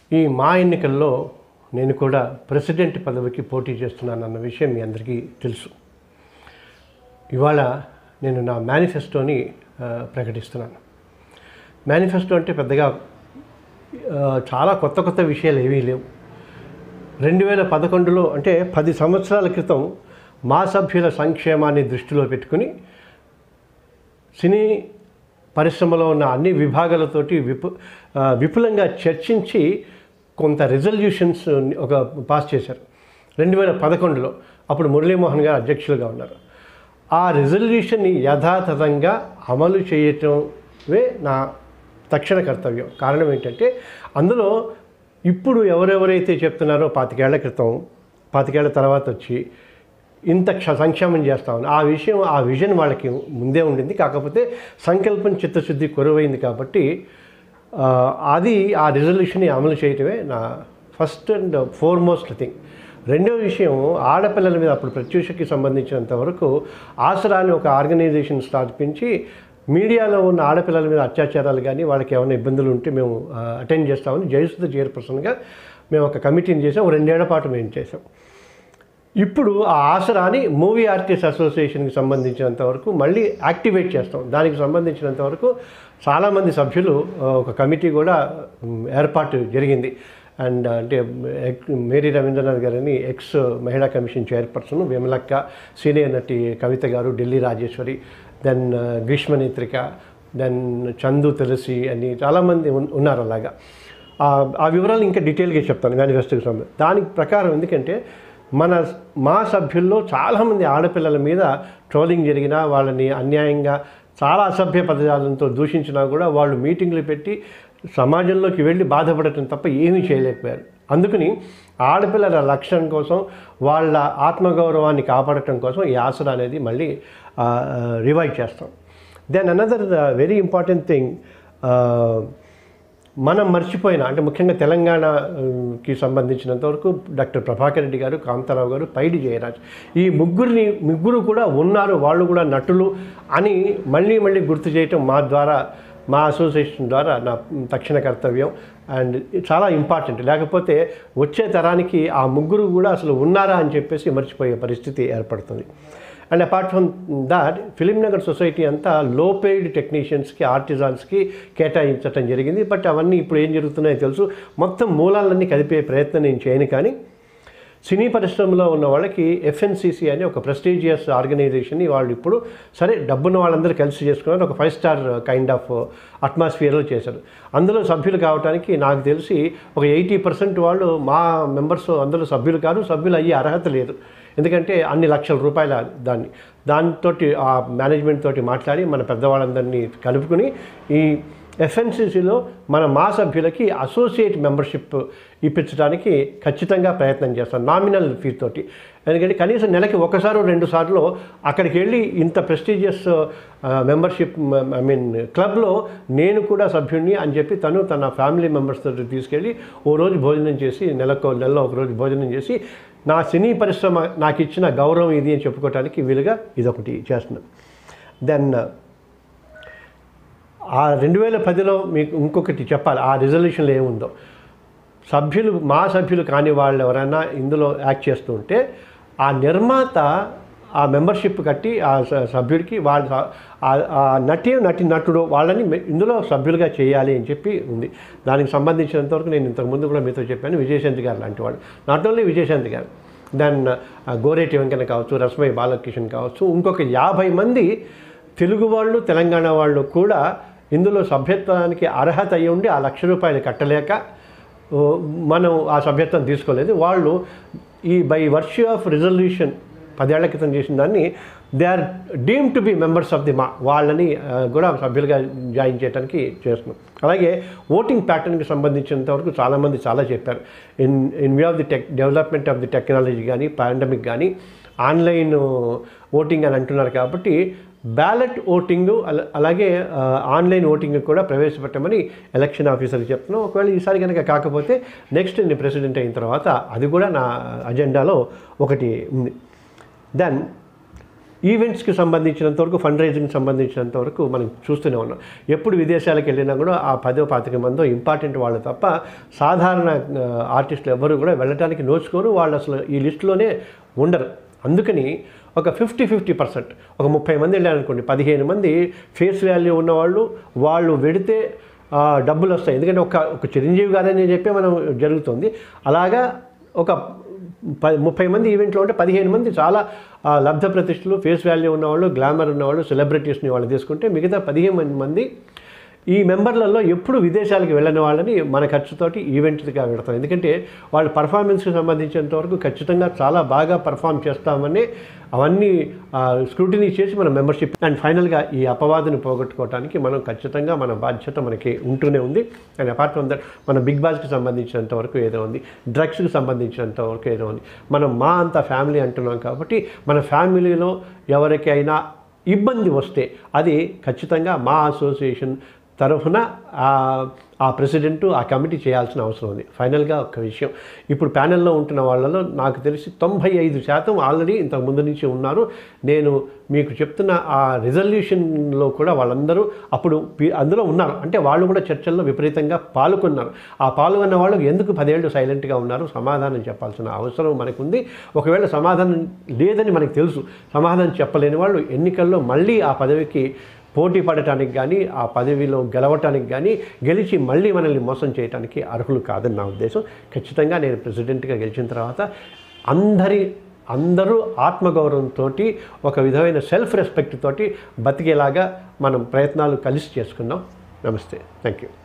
ఈ మా ఎన్నికల్లో నేను కూడా ప్రెసిడెంట్ పదవికి పోటీ చేస్తున్నానన్న విషయం మీ అందరికీ తెలుసు ఇవాళ నేను నా మేనిఫెస్టోని ఆ, ప్రకటిస్తున్నాను మేనిఫెస్టో అంటే పెద్దగా ఆ, చాలా కొత్త కొత్త విషయాలు ఏవీ లేవు రెండు వేల పదకొండులో అంటే పది సంవత్సరాల క్రితం మా సభ్యుల సంక్షేమాన్ని దృష్టిలో పెట్టుకుని సినీ పరిశ్రమలో ఉన్న అన్ని విభాగాలతోటి విపు ఆ, విపులంగా చర్చించి కొంత రిజల్యూషన్స్ ఒక పాస్ చేశారు రెండు వేల పదకొండులో అప్పుడు మురళీమోహన్ గారు అధ్యక్షులుగా ఉన్నారు ఆ రిజల్యూషన్ని యథాతథంగా అమలు చేయటమే నా తక్షణ కర్తవ్యం కారణం ఏంటంటే అందులో ఇప్పుడు ఎవరెవరైతే చెప్తున్నారో పాతికేళ్ల క్రితం పాతికేళ్ల తర్వాత వచ్చి ఇంత క్ష సంక్షేమం చేస్తామని ఆ విషయం ఆ విజన్ వాళ్ళకి ముందే ఉండింది కాకపోతే సంకల్పం చిత్తశుద్ధి కొరువైంది కాబట్టి ఆ, అది ఆ రిజల్యూషన్ని అమలు చేయటమే నా ఫస్ట్ అండ్ ఫోర్మోస్ట్ థింగ్ రెండో విషయం ఆడపిల్లల మీద అప్పుడు ప్రత్యూషకి సంబంధించినంత వరకు ఆసరా అని ఒక ఆర్గనైజేషన్ స్థాపించి మీడియాలో ఉన్న ఆడపిల్లల మీద అత్యాచారాలు కానీ వాళ్ళకి ఏమైనా ఇబ్బందులు ఉంటే మేము అటెండ్ చేస్తామని జయసుధ చైర్పర్సన్గా మేము ఒక కమిటీని చేసాం ఒక రెండేళ్ల పాటు మేము చేసాం ఇప్పుడు ఆ ఆసరాని మూవీ ఆర్టిస్ట్ అసోసియేషన్కి సంబంధించినంత వరకు మళ్ళీ యాక్టివేట్ చేస్తాం దానికి సంబంధించినంత వరకు చాలామంది సభ్యులు ఆ, ఒక కమిటీ కూడా మ్, ఏర్పాటు జరిగింది అండ్ అంటే ఎక్- మేరీ రవీంద్రనాథ్ గారని ఎక్స్ మహిళా కమిషన్ చైర్పర్సన్ విమలక్క సీనియర్ నటి కవిత గారు ఢిల్లీ రాజేశ్వరి దెన్ గ్రీష్మనేత్రిక దెన్ చందు తులసి అని చాలామంది ఉన్- ఉన్నారు అలాగా ఆ- ఆ వివరాలు ఇంకా డీటెయిల్గా చెప్తాను మేనిఫెస్టోకి సంబంధించి దానికి ప్రకారం ఎందుకంటే మన మా సభ్యుల్లో చాలామంది ఆడపిల్లల మీద ట్రోలింగ్ జరిగినా వాళ్ళని అన్యాయంగా చాలా అసభ్య పదజాలంతో దూషించినా కూడా వాళ్ళు మీటింగ్లు పెట్టి సమాజంలోకి వెళ్ళి బాధపడటం తప్ప ఏమీ చేయలేకపోయారు అందుకని ఆడపిల్లల రక్షణ కోసం వాళ్ళ ఆత్మగౌరవాన్ని కాపాడటం కోసం ఈ ఆసరా అనేది మళ్ళీ రివైవ్ చేస్తాం then another very important thing మనం మర్చిపోయిన అంటే ముఖ్యంగా తెలంగాణకి సంబంధించినంత వరకు డాక్టర్ ప్రభాకర్ రెడ్డి గారు కాంతారావు గారు పైడి జయరాజ్ ఈ ముగ్గురిని ముగ్గురు కూడా ఉన్నారు వాళ్ళు కూడా నటులు అని మళ్ళీ మళ్ళీ గుర్తు చేయటం మా ద్వారా మా అసోసియేషన్ ద్వారా నా తక్షణ కర్తవ్యం అండ్ చాలా ఇంపార్టెంట్ లేకపోతే వచ్చే తరానికి ఆ ముగ్గురు కూడా అసలు ఉన్నారా అని చెప్పేసి మర్చిపోయే పరిస్థితి ఏర్పడుతుంది and apart from that film Nagar society అంతా లో పెయిడ్ టెక్నీషియన్స్కి ఆర్టిజాన్స్కి కేటాయించడం జరిగింది బట్ అవన్నీ ఇప్పుడు ఏం జరుగుతున్నాయో తెలుసు మొత్తం మూలాలన్నీ కదిపే ప్రయత్నం నేను చేయను కానీ సినీ పరిశ్రమలో ఉన్న వాళ్ళకి ఎఫ్ఎన్సిసి అని ఒక ప్రెస్టీజియస్ ఆర్గనైజేషన్ని వాళ్ళు ఇప్పుడు సరే డబ్బున్న వాళ్ళందరూ కలిసి చేసుకున్నారు ఒక ఫైవ్ స్టార్ కైండ్ ఆఫ్ అట్మాస్ఫియర్లో చేశారు అందులో సభ్యులు కావడానికి నాకు తెలిసి ఒక ఎయిటీ పర్సెంట్ వాళ్ళు మా మెంబర్స్ అందులో సభ్యులు కాదు సభ్యులు అయ్యే అర్హత లేదు ఎందుకంటే అన్ని లక్షల రూపాయల దాన్ని దాంతో ఆ మేనేజ్మెంట్ తోటి మాట్లాడి మన పెద్దవాళ్ళందరినీ కలుపుకుని ఈ ఎఫ్ఎన్సిసిలో మన మా సభ్యులకి అసోసియేట్ మెంబర్షిప్ ఇప్పించడానికి ఖచ్చితంగా ప్రయత్నం చేస్తాం నామినల్ ఫీ తోటి ఎందుకంటే కనీసం నెలకి ఒకసారి రెండు సార్లు అక్కడికి వెళ్ళి ఇంత ప్రెస్టీజియస్ మెంబర్షిప్ ఐ మీన్ క్లబ్లో నేను కూడా సభ్యుడిని అని చెప్పి తను తన ఫ్యామిలీ మెంబర్స్ తోటి తీసుకెళ్ళి ఓ రోజు భోజనం చేసి నెలకు నెలలో ఒక రోజు భోజనం చేసి నా సినీ పరిశ్రమ నాకు ఇచ్చిన గౌరవం ఇది అని చెప్పుకోవడానికి వీలుగా ఇదొకటి చేస్తున్నాను దెన్ ఆ రెండు వేల పదిలో మీకు ఇంకొకటి చెప్పాలి ఆ రిజల్యూషన్లో ఏముందో సభ్యులు మా సభ్యులు కాని వాళ్ళు ఎవరైనా ఇందులో యాక్ట్ చేస్తూ ఉంటే ఆ నిర్మాత ఆ మెంబర్షిప్ కట్టి ఆ స- సభ్యుడికి వాళ్ళ ఆ- ఆ నటి నటి నటుడు వాళ్ళని మె- ఇందులో సభ్యులుగా చేయాలి అని చెప్పి ఉంది దానికి సంబంధించినంతవరకు నేను ఇంతకుముందు కూడా మీతో చెప్పాను విజయశాంతి గారు లాంటి వాళ్ళు నాట్ ఓన్లీ విజయశాంతి గారు దెన్ గోరేటి వెంకన్న కావచ్చు రస్మయ్య బాలకిషన్ కావచ్చు ఇంకొక యాభై మంది తెలుగు వాళ్ళు తెలంగాణ వాళ్ళు కూడా ఇందులో సభ్యత్వానికి అర్హత అయి ఉండి ఆ లక్ష రూపాయలు కట్టలేక ఓ, మనం ఆ సభ్యత్వం తీసుకోలేదు వాళ్ళు ఈ బై వర్ష్యూ ఆఫ్ రిజల్యూషన్ పదేళ్ల క్రితం చేసిన దాన్ని they are deem to be members of the MAA వాళ్ళని ఆ, కూడా సభ్యులుగా జాయిన్ చేయడానికి చేస్తున్నాం అలాగే ఓటింగ్ ప్యాటర్న్కి సంబంధించినంత వరకు చాలామంది చాలా చెప్పారు in in view of the tech development of the technology కానీ పాండమిక్ కానీ ఆన్లైన్ ఓటింగ్ అని అంటున్నారు కాబట్టి బ్యాలెట్ ఓటింగ్ అల- అలాగే ఆ, ఆన్లైన్ ఓటింగ్ కూడా ప్రవేశపెట్టమని ఎలక్షన్ ఆఫీసర్కి చెప్తున్నాం ఒకవేళ ఈసారి కనుక కాకపోతే నెక్స్ట్ నేను ప్రెసిడెంట్ అయిన తర్వాత అది కూడా నా అజెండాలో ఒకటి ఉంది దెన్ ఈవెంట్స్కి సంబంధించినంత వరకు ఫండ్ రైజింగ్కి సంబంధించినంత వరకు మనం చూస్తూనే ఉన్నాం ఎప్పుడు విదేశాలకు వెళ్ళినా కూడా ఆ పదో పాతిక మందో ఇంపార్టెంట్ వాళ్ళు తప్ప సాధారణ ఆ, ఆర్టిస్టులు ఎవరు కూడా వెళ్ళటానికి నోచుకోరు వాళ్ళు అసలు ఈ లిస్టులోనే ఉండరు అందుకని ఒక ఫిఫ్టీ ఫిఫ్టీ పర్సెంట్ ఒక ముప్పై మంది వెళ్ళారనుకోండి పదిహేను మంది ఫేస్ వాల్యూ ఉన్నవాళ్ళు వాళ్ళు వెడితే ఆ, డబ్బులు వస్తాయి ఎందుకంటే ఒక ఒక చిరంజీవి గారని చెప్పి మనం జరుగుతుంది అలాగా ఒక ప ముప్పై మంది ఈవెంట్లో ఉంటే పదిహేను మంది చాలా ఆ, లబ్ధ ప్రతిష్టలు ఫేస్ వాల్యూ ఉన్నవాళ్ళు గ్లామర్ ఉన్నవాళ్ళు సెలబ్రిటీస్ని వాళ్ళు తీసుకుంటే మిగతా పదిహేను మంది ఈ మెంబర్లలో ఎప్పుడు విదేశాలకు వెళ్ళని వాళ్ళని మన ఖర్చుతోటి ఈవెంట్గా పెడతాం ఎందుకంటే వాళ్ళ పర్ఫార్మెన్స్కి సంబంధించినంత వరకు ఖచ్చితంగా చాలా బాగా పర్ఫామ్ చేస్తామని అవన్నీ స్క్రూటినీ చేసి మన మెంబర్షిప్ అండ్ ఫైనల్గా ఈ అపవాదుని పోగొట్టుకోవడానికి మనం ఖచ్చితంగా మన బాధ్యత మనకి ఉంటూనే ఉంది అండ్ అపార్ట్ ఫ్రమ్ దట్ మన బిగ్ బాస్కి సంబంధించినంత వరకు ఏదో ఉంది డ్రగ్స్కి సంబంధించినంత వరకు ఏదో ఉంది మనం మా అంత ఫ్యామిలీ అంటున్నాం కాబట్టి మన ఫ్యామిలీలో ఎవరికైనా ఇబ్బంది వస్తే అది ఖచ్చితంగా మా అసోసియేషన్ తరఫున ఆ ఆ ప్రెసిడెంట్ ఆ కమిటీ చేయాల్సిన అవసరం ఉంది ఫైనల్గా ఒక విషయం ఇప్పుడు ప్యానెల్లో ఉంటున్న వాళ్ళలో నాకు తెలిసి తొంభై ఐదు శాతం ఆల్రెడీ ఇంతకు ముందు నుంచి ఉన్నారు నేను మీకు చెప్తున్న ఆ రిజల్యూషన్లో కూడా వాళ్ళందరూ అప్పుడు పి- అందులో ఉన్నారు అంటే వాళ్ళు కూడా చర్చల్లో విపరీతంగా పాల్గొన్నారు ఆ పాల్గొన్న వాళ్ళు ఎందుకు పదేళ్ళు సైలెంట్గా ఉన్నారు సమాధానం చెప్పాల్సిన అవసరం మనకుంది ఒకవేళ సమాధానం లేదని మనకు తెలుసు సమాధానం చెప్పలేని వాళ్ళు ఎన్నికల్లో మళ్ళీ ఆ పదవికి పోటీ పడటానికి కానీ ఆ పదవిలో గెలవటానికి కానీ గెలిచి మళ్ళీ మనల్ని మోసం చేయడానికి అర్హులు కాదని నా ఉద్దేశం ఖచ్చితంగా నేను ప్రెసిడెంట్గా గెలిచిన తర్వాత అందరి అందరూ ఆత్మగౌరవంతో ఒక విధమైన సెల్ఫ్ రెస్పెక్ట్ తోటి బతికేలాగా మనం ప్రయత్నాలు కలిసి చేసుకుందాం నమస్తే థ్యాంక్ యూ